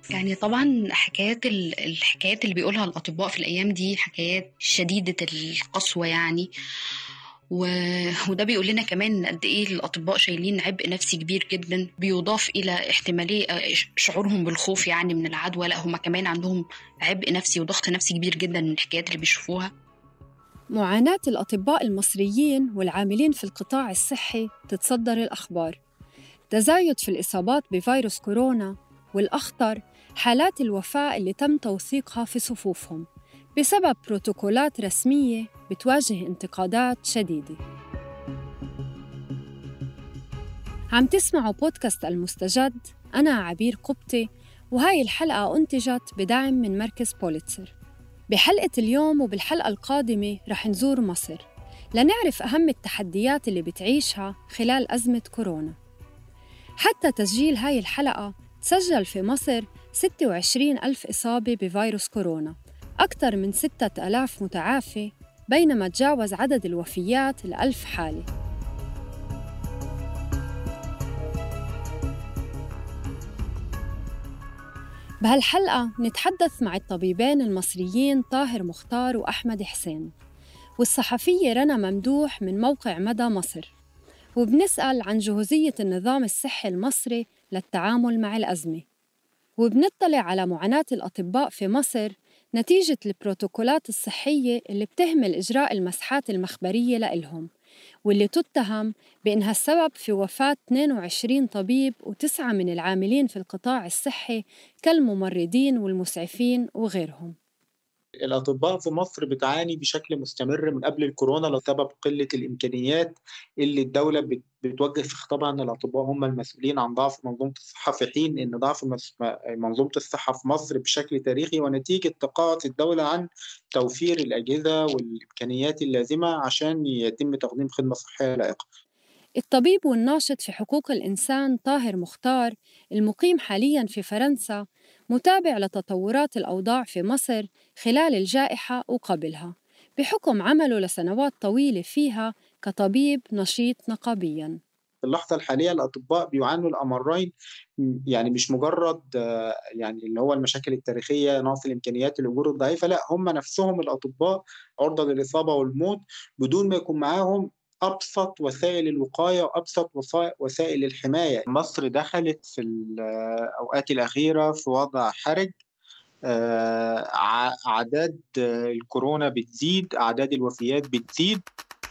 يعني طبعا حكايات الحكايات اللي بيقولها الأطباء في الأيام دي حكايات شديدة القسوة يعني و... وده بيقول لنا كمان قد ايه الاطباء شايلين عبء نفسي كبير جدا بيضاف الى احتماليه شعورهم بالخوف يعني من العدوى لا هم كمان عندهم عبء نفسي وضغط نفسي كبير جدا من الحكايات اللي بيشوفوها معاناة الأطباء المصريين والعاملين في القطاع الصحي تتصدر الأخبار تزايد في الإصابات بفيروس كورونا والأخطر حالات الوفاة اللي تم توثيقها في صفوفهم بسبب بروتوكولات رسمية بتواجه انتقادات شديدة عم تسمعوا بودكاست المستجد أنا عبير قبطي وهاي الحلقة أنتجت بدعم من مركز بوليتسر بحلقة اليوم وبالحلقة القادمة رح نزور مصر لنعرف أهم التحديات اللي بتعيشها خلال أزمة كورونا حتى تسجيل هاي الحلقة تسجل في مصر 26 ألف إصابة بفيروس كورونا أكثر من 6000 متعافي بينما تجاوز عدد الوفيات الألف حالة بهالحلقة نتحدث مع الطبيبين المصريين طاهر مختار وأحمد حسين والصحفية رنا ممدوح من موقع مدى مصر وبنسأل عن جهوزية النظام الصحي المصري للتعامل مع الأزمة وبنطلع على معاناة الأطباء في مصر نتيجة البروتوكولات الصحية اللي بتهمل إجراء المسحات المخبرية لإلهم واللي تتهم بأنها السبب في وفاة 22 طبيب وتسعة من العاملين في القطاع الصحي كالممرضين والمسعفين وغيرهم الأطباء في مصر بتعاني بشكل مستمر من قبل الكورونا لسبب قلة الإمكانيات اللي الدولة بتوجه في خطابها أن الأطباء هم المسؤولين عن ضعف منظومة الصحة في حين أن ضعف منظومة الصحة في مصر بشكل تاريخي ونتيجة تقاعس الدولة عن توفير الأجهزة والإمكانيات اللازمة عشان يتم تقديم خدمة صحية لائقة. الطبيب والناشط في حقوق الإنسان طاهر مختار المقيم حالياً في فرنسا متابع لتطورات الأوضاع في مصر خلال الجائحة وقبلها بحكم عمله لسنوات طويلة فيها كطبيب نشيط نقابياً في اللحظة الحالية الأطباء بيعانوا الأمرين يعني مش مجرد يعني اللي هو المشاكل التاريخية نقص الإمكانيات الأجور الضعيفة لا هم نفسهم الأطباء عرضة للإصابة والموت بدون ما يكون معاهم ابسط وسائل الوقايه وابسط وسائل الحمايه مصر دخلت في الاوقات الاخيره في وضع حرج اعداد الكورونا بتزيد اعداد الوفيات بتزيد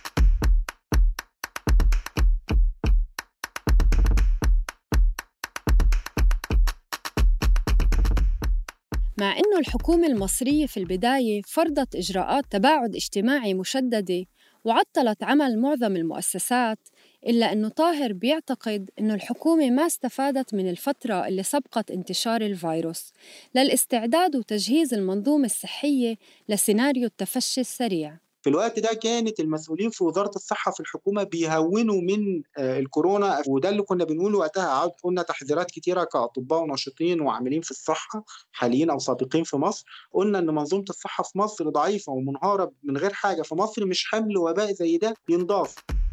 مع أنه الحكومة المصرية في البداية فرضت إجراءات تباعد اجتماعي مشددة وعطلت عمل معظم المؤسسات إلا أنه طاهر بيعتقد أنه الحكومة ما استفادت من الفترة اللي سبقت انتشار الفيروس للاستعداد وتجهيز المنظومة الصحية لسيناريو التفشي السريع في الوقت ده كانت المسؤولين في وزاره الصحه في الحكومه بيهونوا من الكورونا وده اللي كنا بنقوله وقتها قلنا تحذيرات كتيره كاطباء وناشطين وعاملين في الصحه حاليين او سابقين في مصر قلنا ان منظومه الصحه في مصر ضعيفه ومنهاره من غير حاجه في مصر مش حمل وباء زي ده ينضاف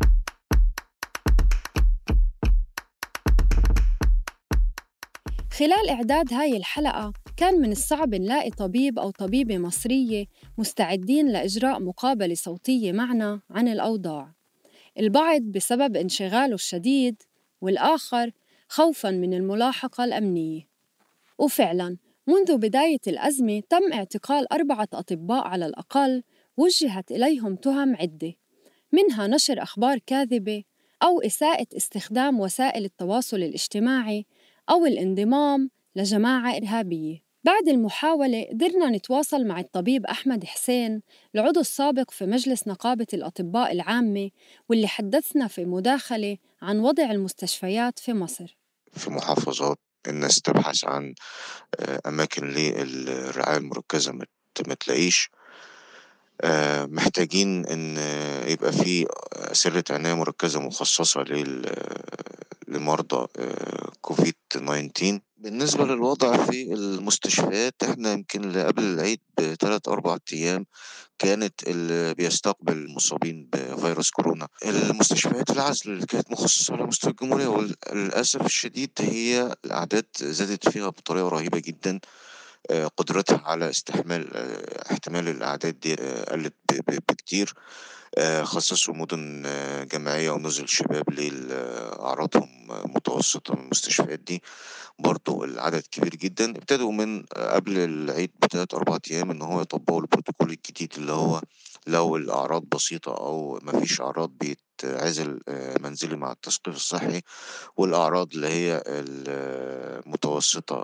خلال إعداد هاي الحلقة كان من الصعب نلاقي طبيب أو طبيبة مصرية مستعدين لإجراء مقابلة صوتية معنا عن الأوضاع البعض بسبب انشغاله الشديد والآخر خوفاً من الملاحقة الأمنية وفعلاً منذ بداية الأزمة تم اعتقال أربعة أطباء على الأقل وجهت إليهم تهم عدة منها نشر أخبار كاذبة أو إساءة استخدام وسائل التواصل الاجتماعي أو الانضمام لجماعة إرهابية بعد المحاولة قدرنا نتواصل مع الطبيب أحمد حسين العضو السابق في مجلس نقابة الأطباء العامة واللي حدثنا في مداخلة عن وضع المستشفيات في مصر في محافظات الناس تبحث عن أماكن للرعاية المركزة ما تلاقيش محتاجين إن يبقى في سرة عناية مركزة مخصصة لمرضى كوفيد 19 بالنسبة للوضع في المستشفيات احنا يمكن قبل العيد بثلاث أربع أيام كانت اللي بيستقبل المصابين بفيروس كورونا المستشفيات العزل اللي كانت مخصصة على مستوى الجمهورية وللأسف الشديد هي الأعداد زادت فيها بطريقة رهيبة جدا آه، قدرتها على استحمال آه، احتمال الأعداد دي آه، قلت بكتير خصصوا مدن جامعية ونزل شباب لأعراضهم متوسطة من المستشفيات دي برضو العدد كبير جدا ابتدوا من قبل العيد بثلاث أربع أيام إن هو يطبقوا البروتوكول الجديد اللي هو لو الأعراض بسيطة أو مفيش أعراض بيتعزل منزلي مع التثقيف الصحي والأعراض اللي هي المتوسطة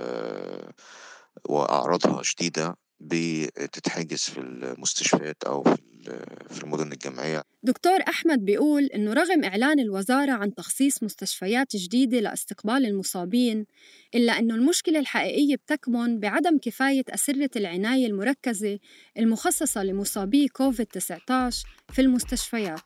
وأعراضها شديدة بتتحجز في المستشفيات أو في المدن الجامعية دكتور أحمد بيقول إنه رغم إعلان الوزارة عن تخصيص مستشفيات جديدة لاستقبال المصابين إلا إنه المشكلة الحقيقية بتكمن بعدم كفاية أسرة العناية المركزة المخصصة لمصابي كوفيد-19 في المستشفيات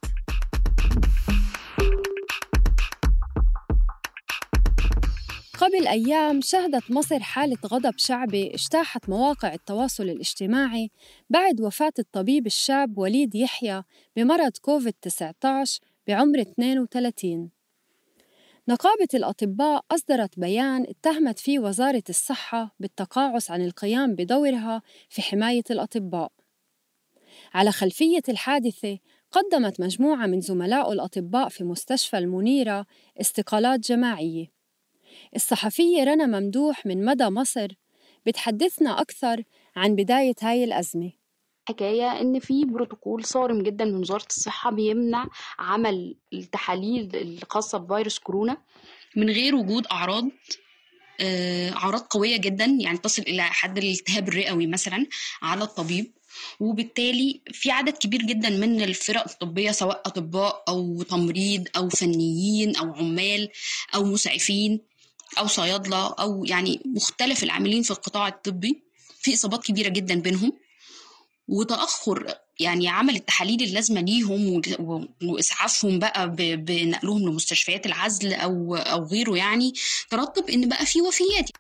قبل أيام شهدت مصر حالة غضب شعبي اجتاحت مواقع التواصل الاجتماعي بعد وفاة الطبيب الشاب وليد يحيى بمرض كوفيد-19 بعمر 32 نقابة الأطباء أصدرت بيان اتهمت فيه وزارة الصحة بالتقاعس عن القيام بدورها في حماية الأطباء على خلفية الحادثة قدمت مجموعة من زملاء الأطباء في مستشفى المنيرة استقالات جماعية الصحفية رنا ممدوح من مدى مصر بتحدثنا أكثر عن بداية هاي الأزمة حكايه ان في بروتوكول صارم جدا من وزاره الصحه بيمنع عمل التحاليل الخاصه بفيروس كورونا من غير وجود اعراض آه، اعراض قويه جدا يعني تصل الى حد الالتهاب الرئوي مثلا على الطبيب وبالتالي في عدد كبير جدا من الفرق الطبيه سواء اطباء او تمريض او فنيين او عمال او مسعفين او صيادله او يعني مختلف العاملين في القطاع الطبي في اصابات كبيره جدا بينهم وتاخر يعني عمل التحاليل اللازمه ليهم واسعافهم بقى بنقلهم لمستشفيات العزل او او غيره يعني ترتب ان بقى في وفيات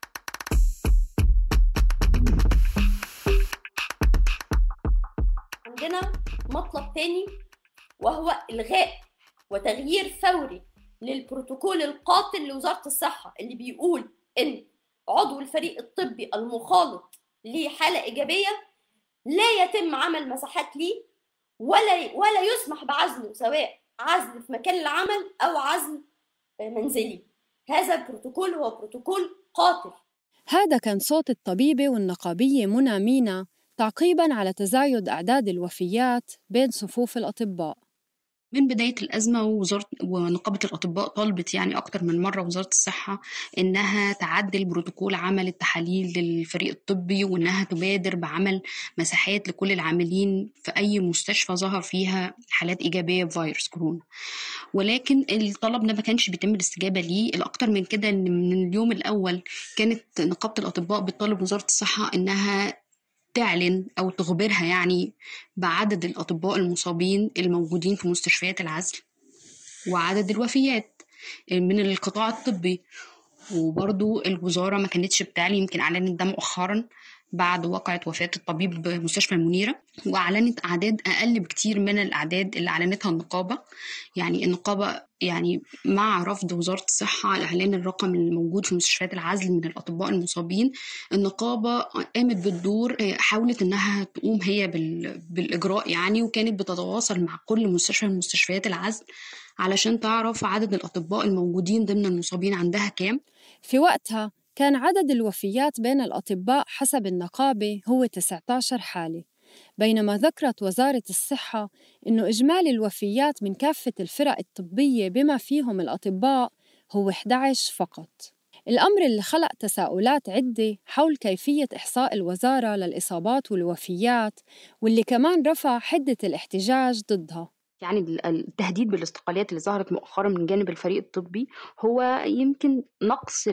عندنا مطلب تاني وهو الغاء وتغيير فوري للبروتوكول القاتل لوزاره الصحه اللي بيقول ان عضو الفريق الطبي المخالط لحاله ايجابيه لا يتم عمل مساحات ليه ولا ولا يسمح بعزله سواء عزل في مكان العمل او عزل منزلي هذا البروتوكول هو بروتوكول قاتل هذا كان صوت الطبيبة والنقابية منى مينا تعقيبا على تزايد أعداد الوفيات بين صفوف الأطباء من بداية الأزمة ووزارة ونقابة الأطباء طالبت يعني أكتر من مرة وزارة الصحة إنها تعدل بروتوكول عمل التحاليل للفريق الطبي وإنها تبادر بعمل مساحات لكل العاملين في أي مستشفى ظهر فيها حالات إيجابية بفيروس كورونا ولكن الطلب ده ما كانش بيتم الاستجابة ليه الأكتر من كده إن من اليوم الأول كانت نقابة الأطباء بتطالب وزارة الصحة إنها تعلن أو تخبرها يعني بعدد الأطباء المصابين الموجودين في مستشفيات العزل وعدد الوفيات من القطاع الطبي وبرضو الوزارة ما كانتش بتعلن يمكن أعلنت ده مؤخرا بعد وقعة وفاة الطبيب بمستشفى المنيرة وأعلنت أعداد أقل بكتير من الأعداد اللي أعلنتها النقابة يعني النقابة يعني مع رفض وزارة الصحة على إعلان الرقم الموجود في مستشفيات العزل من الأطباء المصابين النقابة قامت بالدور حاولت إنها تقوم هي بالإجراء يعني وكانت بتتواصل مع كل مستشفى من مستشفيات العزل علشان تعرف عدد الأطباء الموجودين ضمن المصابين عندها كام في وقتها كان عدد الوفيات بين الأطباء حسب النقابة هو 19 حالة بينما ذكرت وزارة الصحة أنه إجمالي الوفيات من كافة الفرق الطبية بما فيهم الأطباء هو 11 فقط الأمر اللي خلق تساؤلات عدة حول كيفية إحصاء الوزارة للإصابات والوفيات واللي كمان رفع حدة الاحتجاج ضدها يعني التهديد بالاستقالات اللي ظهرت مؤخرا من جانب الفريق الطبي هو يمكن نقص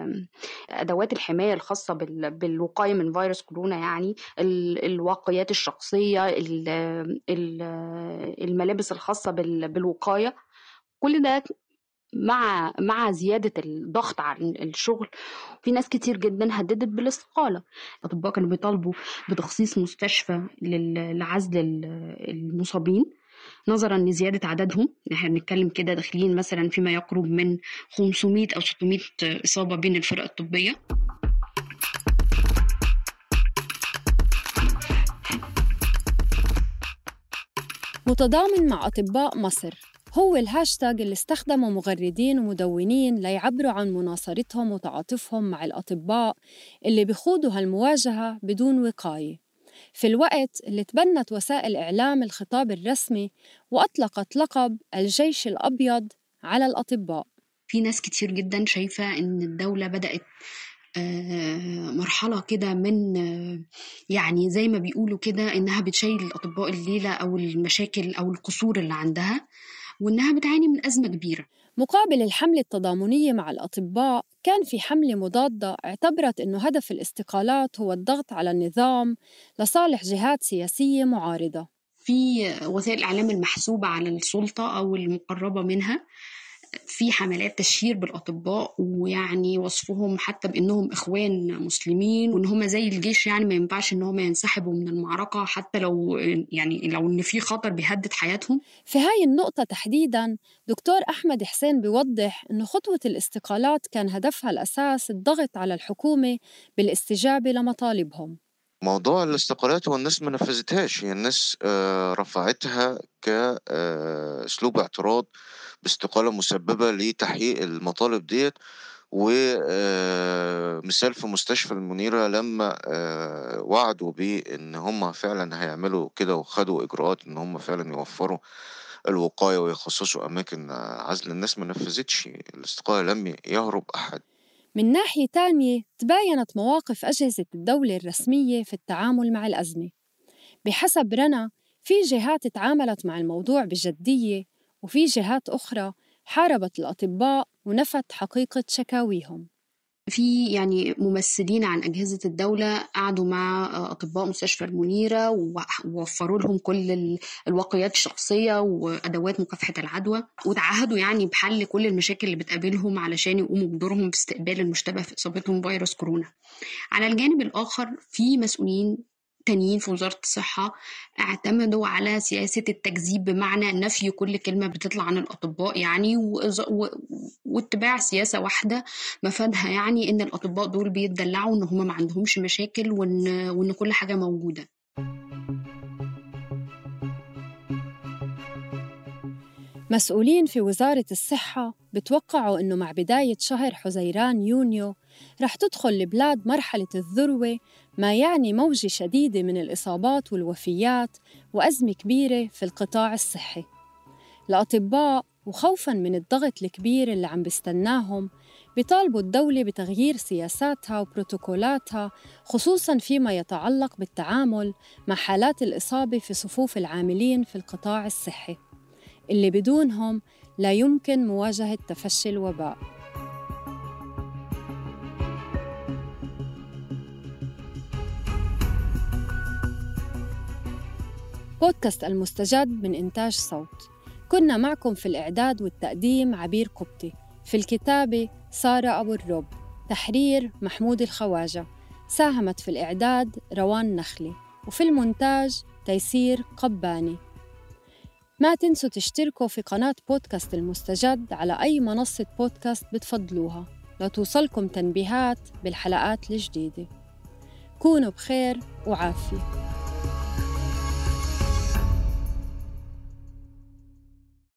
ادوات الحمايه الخاصه بالوقايه من فيروس كورونا يعني الواقيات الشخصيه الملابس الخاصه بالوقايه كل ده مع مع زيادة الضغط عن الشغل في ناس كتير جدا هددت بالاستقالة الأطباء كانوا بيطالبوا بتخصيص مستشفى لل- لعزل ال- المصابين نظرا لزيادة عددهم احنا بنتكلم كده داخلين مثلا فيما يقرب من 500 أو 600 إصابة بين الفرق الطبية متضامن مع أطباء مصر هو الهاشتاج اللي استخدمه مغردين ومدونين ليعبروا عن مناصرتهم وتعاطفهم مع الأطباء اللي بيخوضوا هالمواجهة بدون وقاية في الوقت اللي تبنت وسائل إعلام الخطاب الرسمي وأطلقت لقب الجيش الأبيض على الأطباء في ناس كتير جدا شايفة إن الدولة بدأت آه، مرحلة كده من آه، يعني زي ما بيقولوا كده إنها بتشيل الأطباء الليلة أو المشاكل أو القصور اللي عندها وإنها بتعاني من أزمة كبيرة مقابل الحملة التضامنية مع الأطباء كان في حملة مضادة اعتبرت أنه هدف الاستقالات هو الضغط على النظام لصالح جهات سياسية معارضة في وسائل الإعلام المحسوبة على السلطة أو المقربة منها في حملات تشهير بالأطباء ويعني وصفهم حتى بأنهم إخوان مسلمين وإن هم زي الجيش يعني ما ينفعش إن هم ينسحبوا من المعركة حتى لو يعني لو إن في خطر بيهدد حياتهم في هاي النقطة تحديداً دكتور أحمد حسين بيوضح أنه خطوة الاستقالات كان هدفها الأساس الضغط على الحكومة بالاستجابة لمطالبهم موضوع الاستقالات هو الناس ما نفذتهاش هي الناس آه، رفعتها كأسلوب اعتراض باستقالة مسببة لتحقيق المطالب ديت ومثال في مستشفى المنيرة لما آه، وعدوا بأن هم فعلا هيعملوا كده وخدوا إجراءات أن هم فعلا يوفروا الوقاية ويخصصوا أماكن عزل الناس ما نفذتش الاستقالة لم يهرب أحد من ناحية تانية تباينت مواقف أجهزة الدولة الرسمية في التعامل مع الأزمة بحسب رنا في جهات تعاملت مع الموضوع بجدية وفي جهات أخرى حاربت الأطباء ونفت حقيقة شكاويهم في يعني ممثلين عن أجهزة الدولة قعدوا مع أطباء مستشفى المنيرة ووفروا لهم كل ال- الوقايات الشخصية وأدوات مكافحة العدوى وتعهدوا يعني بحل كل المشاكل اللي بتقابلهم علشان يقوموا بدورهم في استقبال المشتبه في إصابتهم بفيروس كورونا على الجانب الآخر في مسؤولين تانيين في وزارة الصحة اعتمدوا على سياسة التكذيب بمعنى نفي كل كلمة بتطلع عن الأطباء يعني وإز- و- واتباع سياسة واحدة مفادها يعني إن الأطباء دول بيتدلعوا إن هما ما عندهمش مشاكل وإن وإن كل حاجة موجودة مسؤولين في وزارة الصحة بتوقعوا إنه مع بداية شهر حزيران يونيو رح تدخل البلاد مرحلة الذروة ما يعني موجة شديدة من الإصابات والوفيات وأزمة كبيرة في القطاع الصحي الأطباء وخوفاً من الضغط الكبير اللي عم بيستناهم بيطالبوا الدولة بتغيير سياساتها وبروتوكولاتها خصوصاً فيما يتعلق بالتعامل مع حالات الإصابة في صفوف العاملين في القطاع الصحي اللي بدونهم لا يمكن مواجهة تفشي الوباء بودكاست المستجد من إنتاج صوت كنا معكم في الإعداد والتقديم عبير قبطي في الكتابة سارة أبو الرب تحرير محمود الخواجة ساهمت في الإعداد روان نخلي وفي المونتاج تيسير قباني ما تنسوا تشتركوا في قناة بودكاست المستجد على أي منصة بودكاست بتفضلوها لتوصلكم تنبيهات بالحلقات الجديدة كونوا بخير وعافية